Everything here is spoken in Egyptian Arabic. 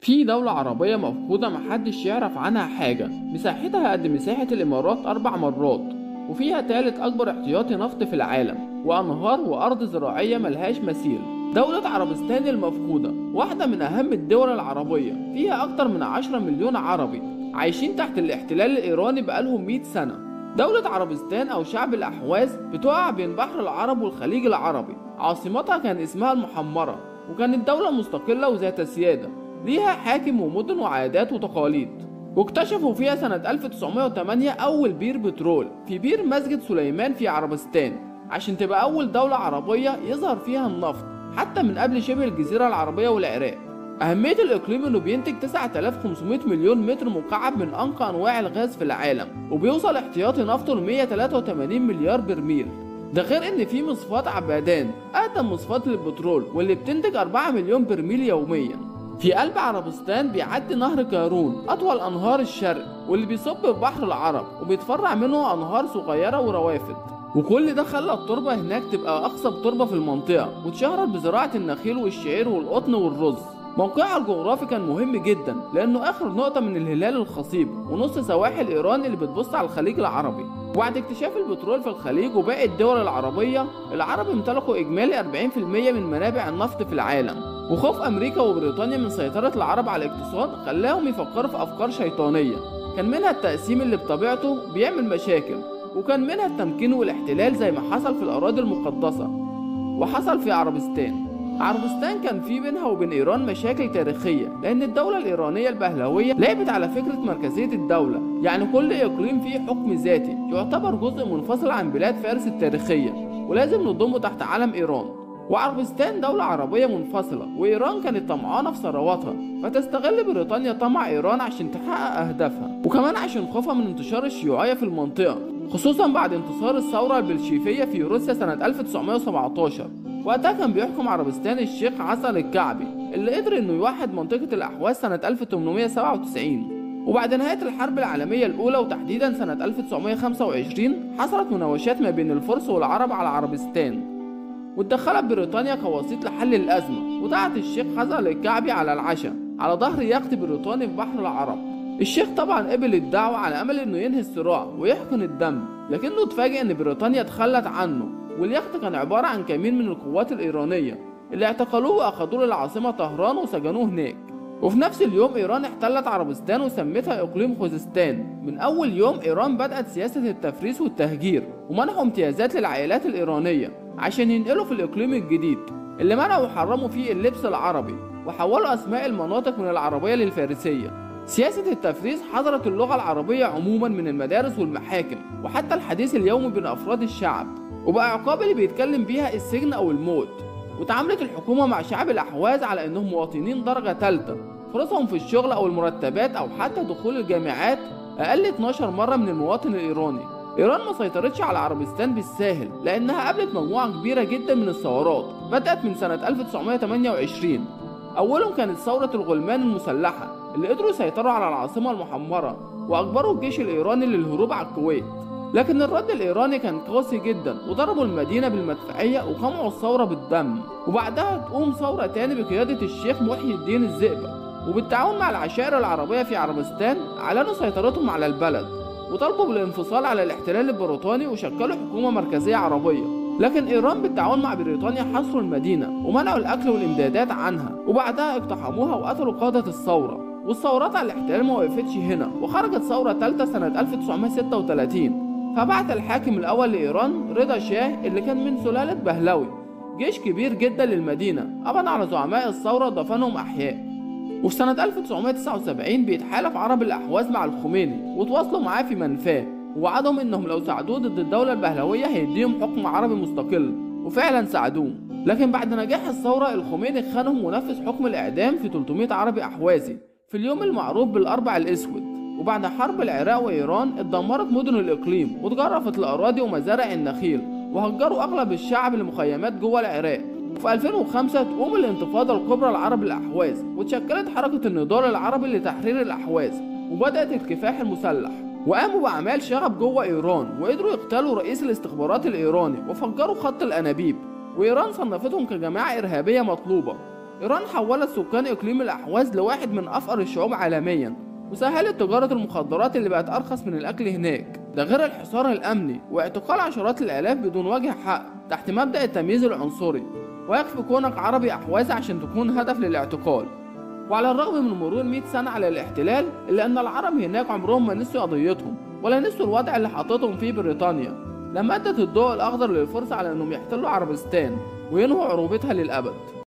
في دولة عربية مفقودة محدش يعرف عنها حاجة مساحتها قد مساحة الإمارات أربع مرات وفيها تالت أكبر احتياطي نفط في العالم وأنهار وأرض زراعية ملهاش مثيل دولة عربستان المفقودة واحدة من أهم الدول العربية فيها أكتر من 10 مليون عربي عايشين تحت الاحتلال الإيراني بقالهم 100 سنة دولة عربستان أو شعب الأحواز بتقع بين بحر العرب والخليج العربي عاصمتها كان اسمها المحمرة وكانت دولة مستقلة وذات سيادة ليها حاكم ومدن وعادات وتقاليد واكتشفوا فيها سنة 1908 أول بير بترول في بير مسجد سليمان في عربستان عشان تبقى أول دولة عربية يظهر فيها النفط حتى من قبل شبه الجزيرة العربية والعراق أهمية الإقليم إنه بينتج 9500 مليون متر مكعب من أنقى أنواع الغاز في العالم وبيوصل احتياطي نفطه ل 183 مليار برميل ده غير إن في مصفاة عبادان أقدم مصفاة للبترول واللي بتنتج 4 مليون برميل يوميا في قلب عربستان بيعدي نهر كارون أطول أنهار الشرق واللي بيصب في بحر العرب وبيتفرع منه أنهار صغيرة وروافد وكل ده خلى التربة هناك تبقى أخصب تربة في المنطقة واتشهرت بزراعة النخيل والشعير والقطن والرز موقعها الجغرافي كان مهم جدا لأنه آخر نقطة من الهلال الخصيب ونص سواحل إيران اللي بتبص على الخليج العربي وبعد اكتشاف البترول في الخليج وباقي الدول العربية العرب امتلكوا إجمالي 40% من منابع النفط في العالم وخوف أمريكا وبريطانيا من سيطرة العرب على الاقتصاد خلاهم يفكروا في أفكار شيطانية كان منها التقسيم اللي بطبيعته بيعمل مشاكل وكان منها التمكين والاحتلال زي ما حصل في الأراضي المقدسة وحصل في عربستان عربستان كان في بينها وبين إيران مشاكل تاريخية لأن الدولة الإيرانية البهلوية لعبت على فكرة مركزية الدولة يعني كل إقليم فيه حكم ذاتي يعتبر جزء منفصل عن بلاد فارس التاريخية ولازم نضمه تحت علم إيران وعربستان دولة عربية منفصلة وإيران كانت طمعانة في ثرواتها فتستغل بريطانيا طمع إيران عشان تحقق أهدافها وكمان عشان خوفها من انتشار الشيوعية في المنطقة خصوصا بعد انتصار الثورة البلشيفية في روسيا سنة 1917 وقتها كان بيحكم عربستان الشيخ حسن الكعبي اللي قدر انه يوحد منطقة الأحواز سنة 1897 وبعد نهاية الحرب العالمية الأولى وتحديدا سنة 1925 حصلت مناوشات ما بين الفرس والعرب على عربستان واتدخلت بريطانيا كوسيط لحل الأزمة ودعت الشيخ حسن الكعبي على العشاء على ظهر يخت بريطاني في بحر العرب الشيخ طبعا قبل الدعوة على أمل إنه ينهي الصراع ويحقن الدم لكنه اتفاجئ إن بريطانيا تخلت عنه واليخت كان عبارة عن كمين من القوات الإيرانية اللي اعتقلوه وأخدوه للعاصمة طهران وسجنوه هناك وفي نفس اليوم إيران احتلت عربستان وسمتها إقليم خوزستان من أول يوم إيران بدأت سياسة التفريس والتهجير ومنحوا امتيازات للعائلات الإيرانية عشان ينقلوا في الإقليم الجديد اللي منعوا وحرموا فيه اللبس العربي وحولوا أسماء المناطق من العربية للفارسية سياسة التفريز حظرت اللغة العربية عموما من المدارس والمحاكم وحتى الحديث اليومي بين أفراد الشعب وبقى عقاب اللي بيتكلم بيها السجن أو الموت وتعاملت الحكومة مع شعب الأحواز على إنهم مواطنين درجة تالتة فرصهم في الشغل أو المرتبات أو حتى دخول الجامعات أقل 12 مرة من المواطن الإيراني إيران ما سيطرتش على عربستان بالساهل لأنها قابلت مجموعة كبيرة جدا من الثورات بدأت من سنة 1928 أولهم كانت ثورة الغلمان المسلحة اللي قدروا يسيطروا على العاصمة المحمرة وأجبروا الجيش الإيراني للهروب على الكويت لكن الرد الإيراني كان قاسي جدا وضربوا المدينة بالمدفعية وقمعوا الثورة بالدم وبعدها تقوم ثورة تاني بقيادة الشيخ محي الدين الزئبق وبالتعاون مع العشائر العربية في عربستان أعلنوا سيطرتهم على البلد وطالبوا بالانفصال على الاحتلال البريطاني وشكلوا حكومة مركزية عربية لكن إيران بالتعاون مع بريطانيا حصروا المدينة ومنعوا الأكل والإمدادات عنها وبعدها اقتحموها وقتلوا قادة الثورة والثورات على الاحتلال ما وقفتش هنا وخرجت ثورة ثالثة سنة 1936 فبعت الحاكم الأول لإيران رضا شاه اللي كان من سلالة بهلوي جيش كبير جدا للمدينة قبض على زعماء الثورة ودفنهم أحياء وفي سنة 1979 بيتحالف عرب الأحواز مع الخميني وتواصلوا معاه في منفاه ووعدهم انهم لو ساعدوه ضد الدولة البهلوية هيديهم حكم عربي مستقل وفعلا ساعدوه لكن بعد نجاح الثورة الخميني خانهم ونفذ حكم الإعدام في 300 عربي أحوازي في اليوم المعروف بالأربع الأسود وبعد حرب العراق وإيران اتدمرت مدن الإقليم واتجرفت الأراضي ومزارع النخيل وهجروا أغلب الشعب لمخيمات جوه العراق وفي 2005 تقوم الانتفاضة الكبرى لعرب الأحواز وتشكلت حركة النضال العربي لتحرير الأحواز وبدأت الكفاح المسلح وقاموا بأعمال شغب جوه إيران وقدروا يقتلوا رئيس الاستخبارات الإيراني وفجروا خط الأنابيب وإيران صنفتهم كجماعة إرهابية مطلوبة إيران حولت سكان إقليم الأحواز لواحد من أفقر الشعوب عالميا وسهلت تجارة المخدرات اللي بقت أرخص من الأكل هناك ده غير الحصار الأمني واعتقال عشرات الآلاف بدون وجه حق تحت مبدأ التمييز العنصري ويكفي كونك عربي أحوازي عشان تكون هدف للاعتقال وعلى الرغم من مرور 100 سنة على الاحتلال إلا أن العرب هناك عمرهم ما نسوا قضيتهم ولا نسوا الوضع اللي حطتهم فيه بريطانيا لما ادت الضوء الأخضر للفرصة على أنهم يحتلوا عربستان وينهوا عروبتها للأبد